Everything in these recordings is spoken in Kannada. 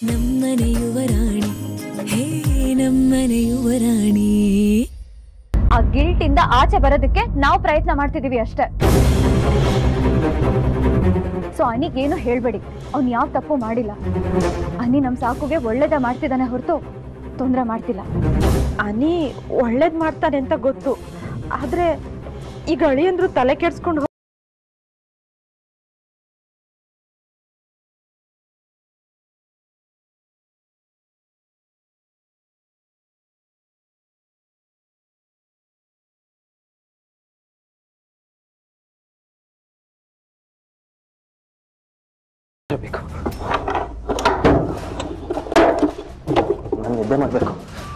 ನಮ್ಮನೆ ಯುವರಾಣಿ ಹೇ ನಮ್ಮನೆ ಯುವರಾಣಿ ಆ ಗಿಲ್ಟ್ ಇಂದ ಆಚೆ ಬರೋದಕ್ಕೆ ನಾವು ಪ್ರಯತ್ನ ಮಾಡ್ತಿದೀವಿ ಅಷ್ಟೇ ಸೊ ಅನಿಗ್ ಏನು ಹೇಳ್ಬೇಡಿ ಅವ್ನ್ ಯಾವ ತಪ್ಪು ಮಾಡಿಲ್ಲ ಅನಿ ನಮ್ ಸಾಕುಗೆ ಒಳ್ಳೇದ ಮಾಡ್ತಿದ್ದಾನೆ ಹೊರತು ತೊಂದ್ರೆ ಮಾಡ್ತಿಲ್ಲ ಅನಿ ಒಳ್ಳೇದ್ ಮಾಡ್ತಾನೆ ಅಂತ ಗೊತ್ತು ಆದ್ರೆ ಈಗ ಅಳಿಯಂದ್ರು ತಲೆ ಕೆಡ್ಸ್ಕೊಂಡು ಬೇಕು ನಾನು ನಿದ್ದೆ ಮಾಡಬೇಕು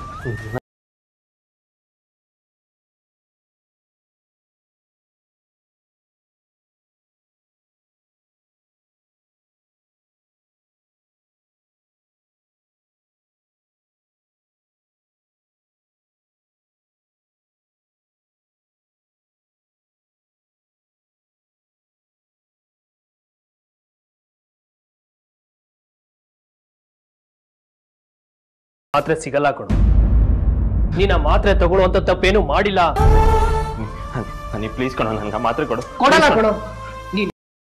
ಮಾತ್ರೆ ಸಿಗಲ್ಲ ಕಣು ನೀನ್ ಆ ಮಾತ್ರೆ ತಗೊಳ್ಳುವಂತ ತಪ್ಪೇನು ಮಾಡಿಲ್ಲ ಹನಿ ಪ್ಲೀಸ್ ಕಣೋ ನಂಗೆ ಮಾತ್ರ ಕೊಡು ಕೊಡಲ್ಲ ಕಣೋ ನೀನ್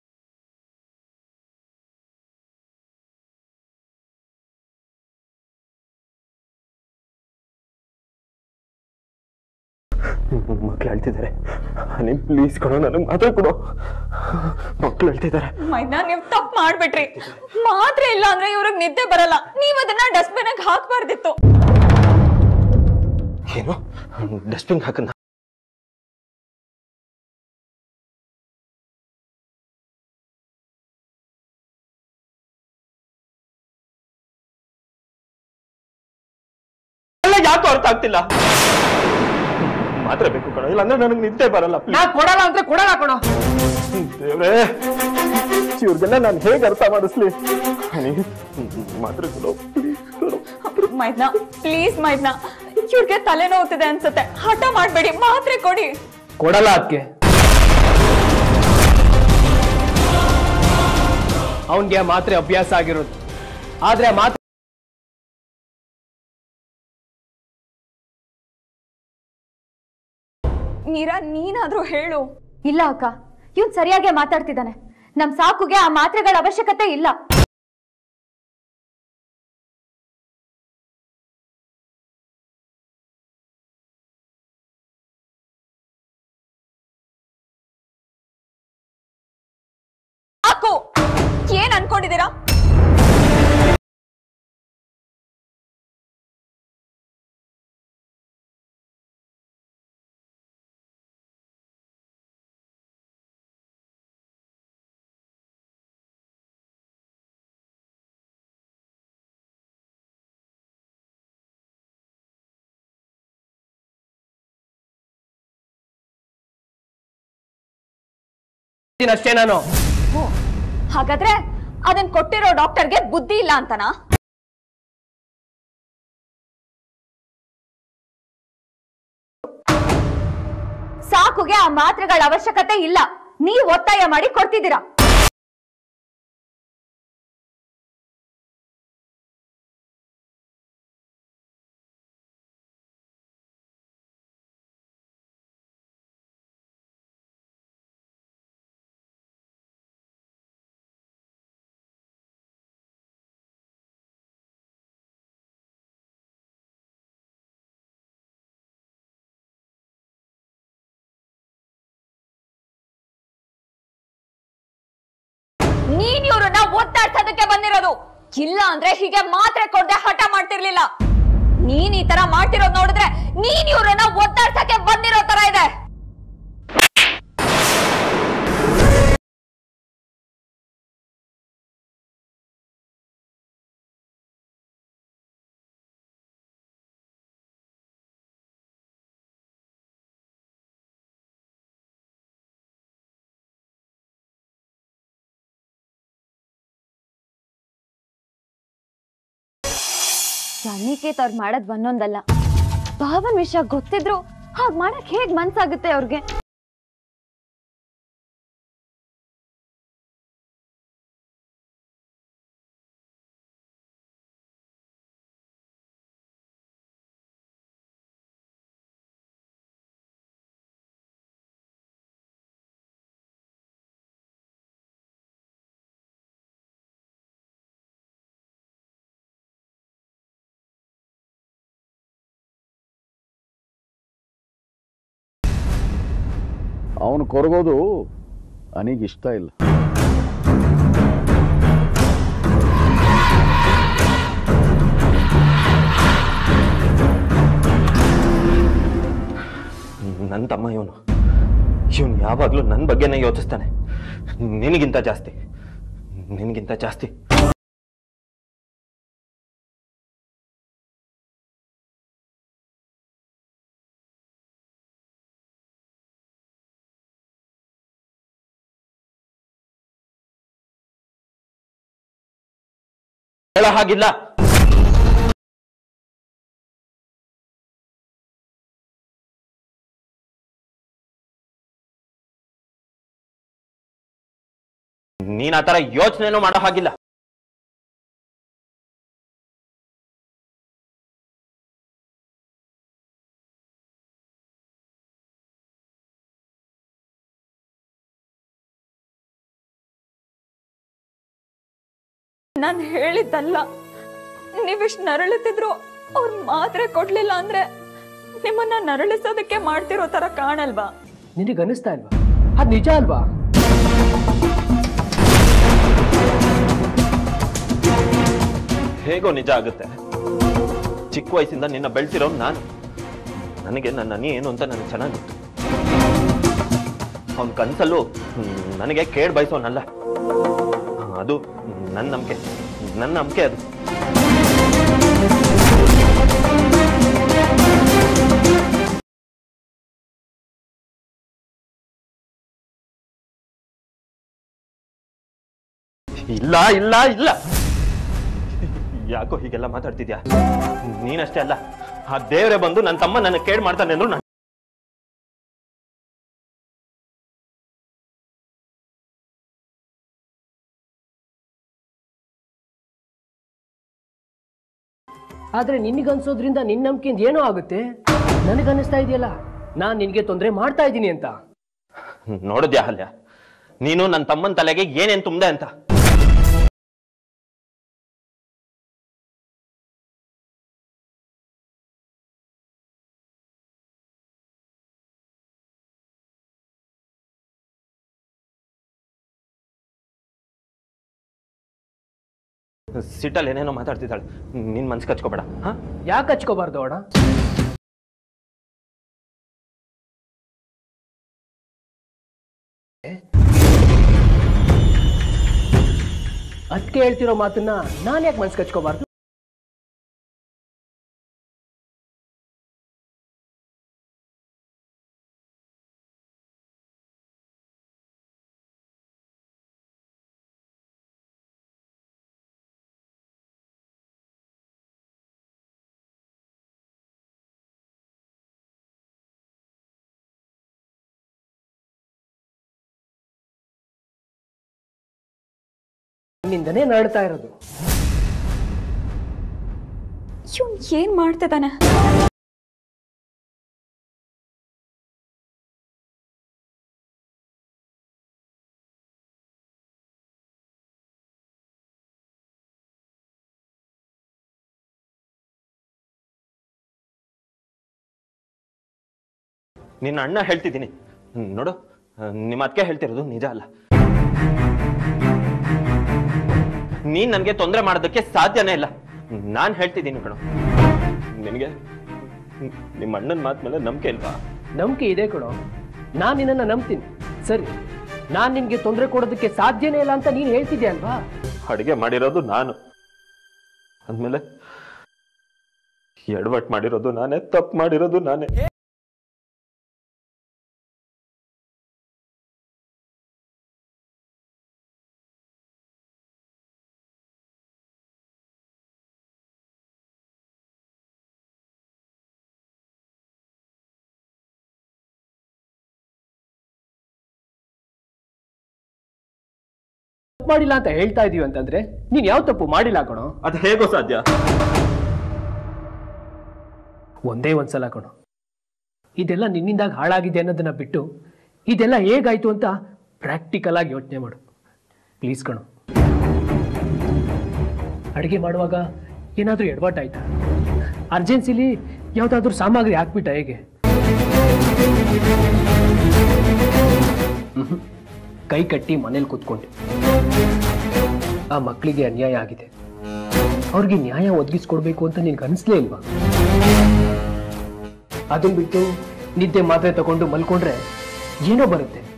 ಮಕ್ಳು ಹೇಳ್ತಿದ್ದಾರೆ ಹನಿ ಪ್ಲೀಸ್ ಕೊಡೋ ನನಗೆ ಮಾತ್ರ ಕೊಡು ಮಕ್ಳು ಹೇಳ್ತಿದ್ದಾರೆ ಮೈನಾ ನೀವ್ ತಪ್ಪು ಮಾಡ್ಬಿಟ್ರಿ ಮಾತ್ರ ಇಲ್ಲ ಅಂದ್ರೆ ಇವ್ರಿಗೆ ನಿದ್ದೆ ಬರಲ್ಲ ನೀವ್ ಅದನ್ನ ಡಸ್ಟ್ಬಿನ್ ಹಾಕ್ಬಾರ್ದಿತ್ತು ಏನು ಡಸ್ಟ್ಬಿನ್ ಹಾಕನ್ನ ಯಾಕೋ ಅರ್ಥ ಆಗ್ತಿಲ್ಲ ಮಾತ್ರ ಬೇಕು ಕಣೋ ಇಲ್ಲ ಅಂದ್ರೆ ನನಗೆ ನಿದ್ದೆ ಬರಲ್ಲ ನಾ ಕೊಡಲ್ಲ ಅಂದ್ರೆ ಕೊಡಲ್ಲ ಕಣೋ ದೇವ್ರೇ ಇವ್ರಿಗೆಲ್ಲ ನಾನು ಹೇಗೆ ಅರ್ಥ ಮಾಡಿಸ್ಲಿ ಹನಿ ಮಾತ್ರ ಕೊಡು please ಕೊಡು ಮೈದ್ನ ಪ್ಲೀಸ್ ಮೈದ್ನ ಇವ್ರಿಗೆ ತಲೆನೋವುತ್ತಿದೆ ಅನ್ಸುತ್ತೆ ಹಠ ಮಾಡ್ಬೇಡಿ ಮಾತ್ರೆ ಕೊಡಿ ಕೊಡಲ್ಲ ಅದಕ್ಕೆ ಅವನ್ಗೆ ಮಾತ್ರೆ ಅಭ್ಯಾಸ ಆಗಿರೋದು ಆದ್ರೆ ಆ ಮಾತ್ರೆ ಮೀರಾ ನೀನಾದ್ರೂ ಹೇಳು ಇಲ್ಲ ಅಕ್ಕ ಇವ್ನ್ ಸರಿಯಾಗಿ ಮಾತಾಡ್ತಿದ್ದಾನೆ ನಮ್ ಸಾಕುಗೆ ಆ ಮಾತ್ರೆಗಳ ಅವಶ್ಯಕತೆ ಇಲ್ಲ ಸಾಕು ಏನ್ ಅನ್ಕೊಂಡಿದ್ದೀರಾ ಅಷ್ಟೇ ನಾನು ಓ, ಹಾಗಾದ್ರೆ ಅದನ್ ಕೊಟ್ಟಿರೋ ಡಾಕ್ಟರ್ಗೆ ಬುದ್ಧಿ ಇಲ್ಲ ಅಂತನಾ ಸಾಕುಗೆ ಆ ಮಾತ್ರೆಗಳ ಅವಶ್ಯಕತೆ ಇಲ್ಲ ನೀವು ಒತ್ತಾಯ ಮಾಡಿ ಕೊಡ್ತಿದ್ದೀರಾ ನೀನ್ ಇವ್ರನ್ನ ಒತ್ತಾಡ್ಸೋದಕ್ಕೆ ಬಂದಿರೋದು ಇಲ್ಲ ಅಂದ್ರೆ ಹೀಗೆ ಮಾತ್ರೆ ಕೊಡದೆ ಹಠ ಮಾಡ್ತಿರ್ಲಿಲ್ಲ ನೀನ್ ಈ ತರ ಮಾಡ್ತಿರೋದ್ ನೋಡಿದ್ರೆ ನೀನ್ ಇವ್ರನ್ನ ಒತ್ತಾಡ್ಸಕ್ಕೆ ಬಂದಿರೋ ತರ ಇದೆ ಅನಿಕೇತ್ ಅವ್ರು ಮಾಡೋದ್ ಒಂದೊಂದಲ್ಲ ಭಾವನ್ ವಿಷಯ ಗೊತ್ತಿದ್ರು ಹಾಗ್ ಮಾಡಕ್ ಹೇಗ್ ಮನ್ಸಾಗುತ್ತೆ ಅವ್ರಿಗೆ ಅವನು ಕೊರಗೋದು ಅನಿಗೆ ಇಷ್ಟ ಇಲ್ಲ ನನ್ನ ತಮ್ಮ ಇವನು ಇವನು ಯಾವಾಗಲೂ ನನ್ನ ಬಗ್ಗೆನೇ ಯೋಚಿಸ್ತಾನೆ ನಿನಗಿಂತ ಜಾಸ್ತಿ ನಿನಗಿಂತ ಜಾಸ್ತಿ ಹೇಳೋ ಹಾಗಿಲ್ಲ ನೀನ್ ಆ ತರ ಯೋಚನೆನೂ ಮಾಡೋ ಹಾಗಿಲ್ಲ ನಾನು ಹೇಳಿದ್ದಲ್ಲ ನೀವಿಷ್ಟು ನರಳುತ್ತಿದ್ರು ಅವ್ರು ಮಾತ್ರೆ ಕೊಡ್ಲಿಲ್ಲ ಅಂದ್ರೆ ನಿಮ್ಮನ್ನ ನರಳಿಸೋದಕ್ಕೆ ಮಾಡ್ತಿರೋ ತರ ಕಾಣಲ್ವಾ ನಿನಗೆ ಅನಿಸ್ತಾ ಇಲ್ವಾ ಅದು ನಿಜ ಅಲ್ವಾ ಹೇಗೋ ನಿಜ ಆಗುತ್ತೆ ಚಿಕ್ಕ ವಯಸ್ಸಿಂದ ನಿನ್ನ ಬೆಳೆಸಿರೋ ನಾನು ನನಗೆ ನನ್ನ ಅನಿ ಏನು ಅಂತ ನನಗೆ ಚೆನ್ನಾಗಿ ಗೊತ್ತು ಅವನ ಕನಸಲ್ಲೂ ನನಗೆ ಕೇಡ್ ಬಯಸೋನಲ್ಲ ಅದು ನನ್ನ ನಂಬಿಕೆ ನನ್ನ ನಂಬಿಕೆ ಅದು ಇಲ್ಲ ಇಲ್ಲ ಇಲ್ಲ ಯಾಕೋ ಹೀಗೆಲ್ಲ ಮಾತಾಡ್ತಿದ್ಯಾ ನೀನಷ್ಟೇ ಅಲ್ಲ ಆ ದೇವರೇ ಬಂದು ನನ್ನ ತಮ್ಮ ನನ್ನ ಕೇಡ್ ಮಾಡ್ತಾನೆ ಅಂದ್ರು ನಾನು ಆದ್ರೆ ನಿನಗನ್ಸೋದ್ರಿಂದ ನಿನ್ನ ನಂಬಿಕೆಯಿಂದ ಏನೋ ಆಗುತ್ತೆ ನನಗನ್ನಿಸ್ತಾ ಇದೆಯಲ್ಲ ನಾನು ನಿನಗೆ ತೊಂದರೆ ಮಾಡ್ತಾ ಇದ್ದೀನಿ ಅಂತ ನೋಡಿದ್ಯಾ ಹಲ್ಯ ನೀನು ನನ್ನ ತಮ್ಮನ ತಲೆಗೆ ಏನೇನ್ ತುಂಬ್ದೆ ಅಂತ ಸಿಟ್ಟಲ್ಲಿ ಏನೇನೋ ಮಾತಾಡ್ತಿದ್ದಾಳೆ ನಿನ್ ಮನ್ಸ್ ಕಚ್ಕೋಬೇಡ ಹಾ ಯಾಕೆ ಹಚ್ಕೋಬಾರ್ದು ಅಣ್ಣ ಅದಕ್ಕೆ ಹೇಳ್ತಿರೋ ಮಾತನ್ನ ನಾನು ಯಾಕೆ ಮನ್ಸು ಕಚ್ಕೋಬಾರ್ದು ನಿನ್ನಿಂದನೇ ನರಳ್ತಾ ಇರೋದು ಇವ್ನ್ ಏನ್ ಮಾಡ್ತಿದ್ದಾನೆ ನಿನ್ನ ಅಣ್ಣ ಹೇಳ್ತಿದ್ದೀನಿ ಹ್ಮ್, ನೋಡು ನಿಮ್ಮ ಅದಕ್ಕೆ ಹೇಳ್ತಿರೋದು ನಿಜ ಅಲ್ಲ ನೀನ್ ನನಗೆ ತೊಂದರೆ ಮಾಡೋದಕ್ಕೆ ಸಾಧ್ಯನೇ ಇಲ್ಲ ನಾನ್ ಹೇಳ್ತಿದ್ದೀನಿ ಕಣೋ ನಿನಗೆ ನಿಮ್ಮ ಅಣ್ಣನ ಮಾತ್ ಮೇಲೆ ನಂಬಿಕೆ ಇಲ್ವಾ ನಂಬಿಕೆ ಇದೆ ಕಣೋ ನಾನು ನಿನ್ನನ್ನು ನಂಬ್ತೀನಿ ಸರಿ ನಾನು ನಿನ್ಗೆ ತೊಂದರೆ ಕೊಡೋದಕ್ಕೆ ಸಾಧ್ಯನೇ ಇಲ್ಲ ಅಂತ ನೀನು ಹೇಳ್ತಿದ್ಯಾ ಅಲ್ವಾ ಅಡುಗೆ ಮಾಡಿರೋದು ನಾನು ಅಂದ್ಮೇಲೆ ಎಡವಟ್ ಮಾಡಿರೋದು ನಾನೇ ತಪ್ಪು ಮಾಡಿರೋದು ನಾನೇ ತಪ್ಪು ಮಾಡಿಲ್ಲ ಅಂತ ಹೇಳ್ತಾ ಇದೀವಿ ಅಂತಂದ್ರೆ ನೀನ್ ಯಾವ ತಪ್ಪು ಮಾಡಿಲ್ಲ ಕಣೋ ಅದು ಹೇಗೋ ಸಾಧ್ಯ ಒಂದೇ ಒಂದ್ಸಲ ಕಣೋ ಇದೆಲ್ಲ ನಿನ್ನಿಂದಾಗ ಹಾಳಾಗಿದೆ ಅನ್ನೋದನ್ನ ಬಿಟ್ಟು ಇದೆಲ್ಲ ಹೇಗಾಯ್ತು ಅಂತ ಪ್ರಾಕ್ಟಿಕಲ್ ಆಗಿ ಯೋಚನೆ ಮಾಡು ಪ್ಲೀಸ್ ಕಣೋ ಅಡುಗೆ ಮಾಡುವಾಗ ಏನಾದರೂ ಎಡವಟ್ಟಾಯ್ತಾ ಅರ್ಜೆನ್ಸಿಲಿ ಯಾವುದಾದ್ರೂ ಸಾಮಗ್ರಿ ಹಾಕ್ಬಿಟ್ಟ ಹೇಗೆ ಮ್ಹೂ. ಕೈ ಕಟ್ಟಿ ಮನೇಲಿ ಕೂತ್ಕೊಂಡೆ ಆ ಮಕ್ಕಳಿಗೆ ಅನ್ಯಾಯ ಆಗಿದೆ ಅವ್ರಿಗೆ ನ್ಯಾಯ ಒದಗಿಸ್ಕೊಡ್ಬೇಕು ಅಂತ ನಿನ್ಗೆ ಅನಿಸ್ಲೇ ಇಲ್ವಾ ಅದನ್ನ ಬಿಟ್ಟು ನಿದ್ದೆ ಮಾತ್ರೆ ತಗೊಂಡು ಮಲ್ಕೊಂಡ್ರೆ ಏನೋ ಬರುತ್ತೆ